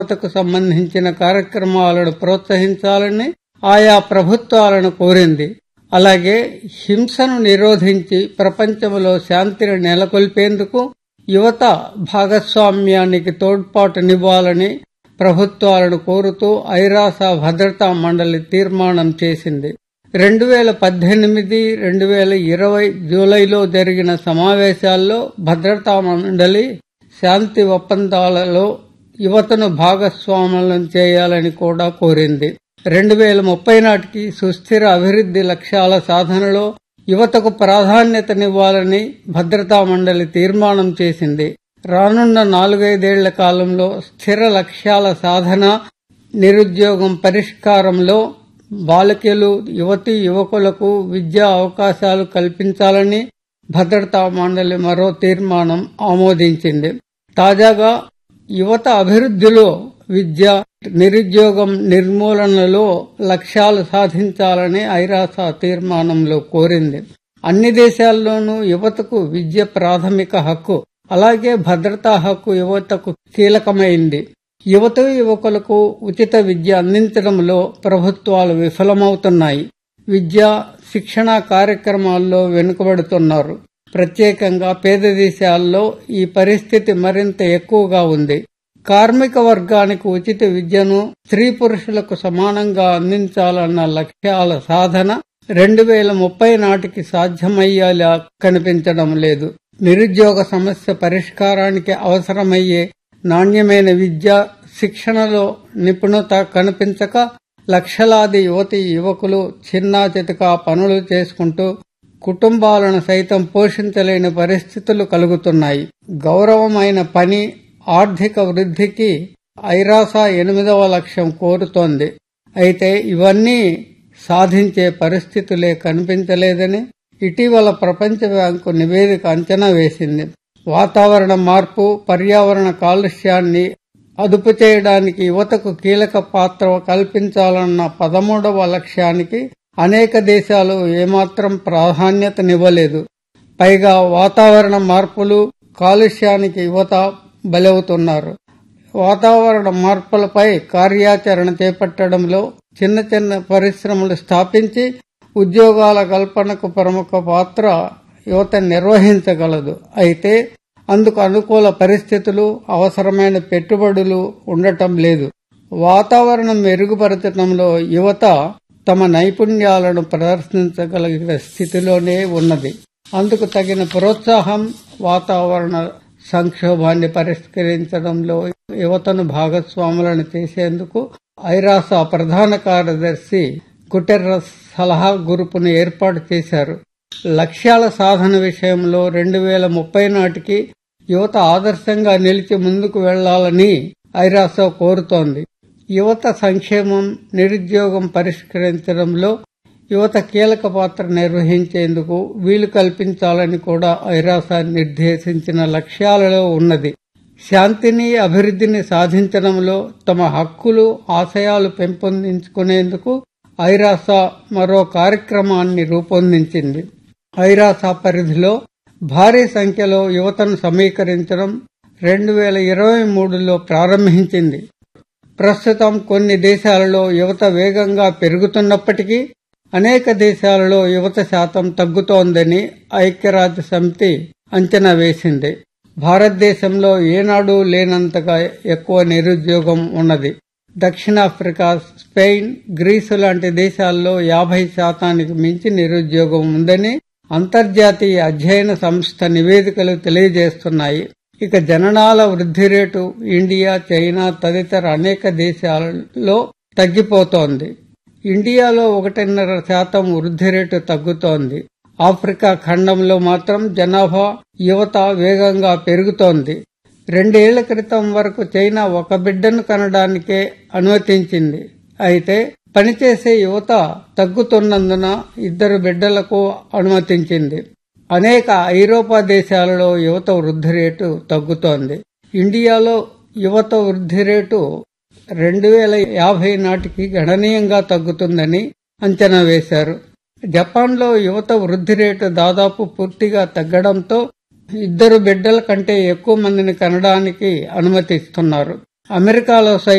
యువతకు సంబంధించిన కార్యక్రమాలను ప్రోత్సహించాలని ఆయా ప్రభుత్వాలను కోరింది అలాగే హింసను నిరోధించి ప్రపంచంలో శాంతిని నెలకొల్పేందుకు యువత భాగస్వామ్యానికి తోడ్పాటునివ్వాలని ప్రభుత్వాలను కోరుతూ ఐరాస భద్రతా మండలి తీర్మానం చేసింది రెండు వేల పద్దెనిమిది రెండు వేల ఇరవై జూలైలో జరిగిన సమావేశాల్లో భద్రతా మండలి శాంతి ఒప్పందాలలో యువతను భాగస్వాములను చేయాలని కూడా కోరింది రెండు వేల ముప్పై నాటికి సుస్థిర అభివృద్ధి లక్ష్యాల సాధనలో యువతకు ప్రాధాన్యతనివ్వాలని భద్రతా మండలి తీర్మానం చేసింది రానున్న నాలుగైదేళ్ల కాలంలో స్థిర లక్ష్యాల సాధన నిరుద్యోగం పరిష్కారంలో బాలికలు యువతి యువకులకు విద్యా అవకాశాలు కల్పించాలని భద్రతా మండలి మరో తీర్మానం ఆమోదించింది తాజాగా యువత అభివృద్ధిలో విద్య నిరుద్యోగం నిర్మూలనలో లక్ష్యాలు సాధించాలని ఐరాస తీర్మానంలో కోరింది అన్ని దేశాల్లోనూ యువతకు విద్య ప్రాథమిక హక్కు అలాగే భద్రతా హక్కు యువతకు కీలకమైంది యువత యువకులకు ఉచిత విద్య అందించడంలో ప్రభుత్వాలు విఫలమవుతున్నాయి విద్య శిక్షణ కార్యక్రమాల్లో వెనుకబడుతున్నారు ప్రత్యేకంగా పేద దేశాల్లో ఈ పరిస్థితి మరింత ఎక్కువగా ఉంది కార్మిక వర్గానికి ఉచిత విద్యను స్త్రీ పురుషులకు సమానంగా అందించాలన్న లక్ష్యాల సాధన రెండు వేల ముప్పై నాటికి సాధ్యమయ్యేలా కనిపించడం లేదు నిరుద్యోగ సమస్య పరిష్కారానికి అవసరమయ్యే నాణ్యమైన విద్య శిక్షణలో నిపుణత కనిపించక లక్షలాది యువతి యువకులు చిన్నా చితక పనులు చేసుకుంటూ కుటుంబాలను సైతం పోషించలేని పరిస్థితులు కలుగుతున్నాయి గౌరవమైన పని ఆర్థిక వృద్ధికి ఐరాస ఎనిమిదవ లక్ష్యం కోరుతోంది అయితే ఇవన్నీ సాధించే పరిస్థితులే కనిపించలేదని ఇటీవల ప్రపంచ బ్యాంకు నివేదిక అంచనా వేసింది వాతావరణ మార్పు పర్యావరణ కాలుష్యాన్ని అదుపు చేయడానికి యువతకు కీలక పాత్ర కల్పించాలన్న పదమూడవ లక్ష్యానికి అనేక దేశాలు ఏమాత్రం ప్రాధాన్యతనివ్వలేదు పైగా వాతావరణ మార్పులు కాలుష్యానికి యువత బలవుతున్నారు వాతావరణ మార్పులపై కార్యాచరణ చేపట్టడంలో చిన్న చిన్న పరిశ్రమలు స్థాపించి ఉద్యోగాల కల్పనకు ప్రముఖ పాత్ర యువత నిర్వహించగలదు అయితే అందుకు అనుకూల పరిస్థితులు అవసరమైన పెట్టుబడులు ఉండటం లేదు వాతావరణం మెరుగుపరచడంలో యువత తమ నైపుణ్యాలను ప్రదర్శించగలిగిన స్థితిలోనే ఉన్నది అందుకు తగిన ప్రోత్సాహం వాతావరణ సంక్షోభాన్ని పరిష్కరించడంలో యువతను భాగస్వాములను చేసేందుకు ఐరాస ప్రధాన కార్యదర్శి గుటెర్రస్ సలహా గ్రూపును ఏర్పాటు చేశారు లక్ష్యాల సాధన విషయంలో రెండు వేల ముప్పై నాటికి యువత ఆదర్శంగా నిలిచి ముందుకు వెళ్లాలని ఐరాస కోరుతోంది యువత సంక్షేమం నిరుద్యోగం పరిష్కరించడంలో యువత కీలక పాత్ర నిర్వహించేందుకు వీలు కల్పించాలని కూడా ఐరాస నిర్దేశించిన లక్ష్యాలలో ఉన్నది శాంతిని అభివృద్ధిని సాధించడంలో తమ హక్కులు ఆశయాలు పెంపొందించుకునేందుకు ఐరాస మరో కార్యక్రమాన్ని రూపొందించింది ఐరాస పరిధిలో భారీ సంఖ్యలో యువతను సమీకరించడం రెండు వేల ఇరవై మూడులో ప్రారంభించింది ప్రస్తుతం కొన్ని దేశాలలో యువత వేగంగా పెరుగుతున్నప్పటికీ అనేక దేశాలలో యువత శాతం తగ్గుతోందని ఐక్యరాజ్య సమితి అంచనా వేసింది భారతదేశంలో ఏనాడు లేనంతగా ఎక్కువ నిరుద్యోగం ఉన్నది దక్షిణాఫ్రికా స్పెయిన్ గ్రీసు లాంటి దేశాల్లో యాభై శాతానికి మించి నిరుద్యోగం ఉందని అంతర్జాతీయ అధ్యయన సంస్థ నివేదికలు తెలియజేస్తున్నాయి ఇక జననాల వృద్ధి రేటు ఇండియా చైనా తదితర అనేక దేశాలలో తగ్గిపోతోంది ఇండియాలో ఒకటిన్నర శాతం వృద్ధి రేటు తగ్గుతోంది ఆఫ్రికా ఖండంలో మాత్రం జనాభా యువత వేగంగా పెరుగుతోంది రెండేళ్ల క్రితం వరకు చైనా ఒక బిడ్డను కనడానికే అనుమతించింది అయితే పనిచేసే యువత తగ్గుతున్నందున ఇద్దరు బిడ్డలకు అనుమతించింది అనేక ఐరోపా దేశాలలో యువత వృద్ధి రేటు తగ్గుతోంది ఇండియాలో యువత వృద్ధి రేటు రెండు వేల యాభై నాటికి గణనీయంగా తగ్గుతుందని అంచనా వేశారు జపాన్లో యువత వృద్ధి రేటు దాదాపు పూర్తిగా తగ్గడంతో ఇద్దరు బిడ్డల కంటే ఎక్కువ మందిని కనడానికి అనుమతిస్తున్నారు అమెరికాలో సైతం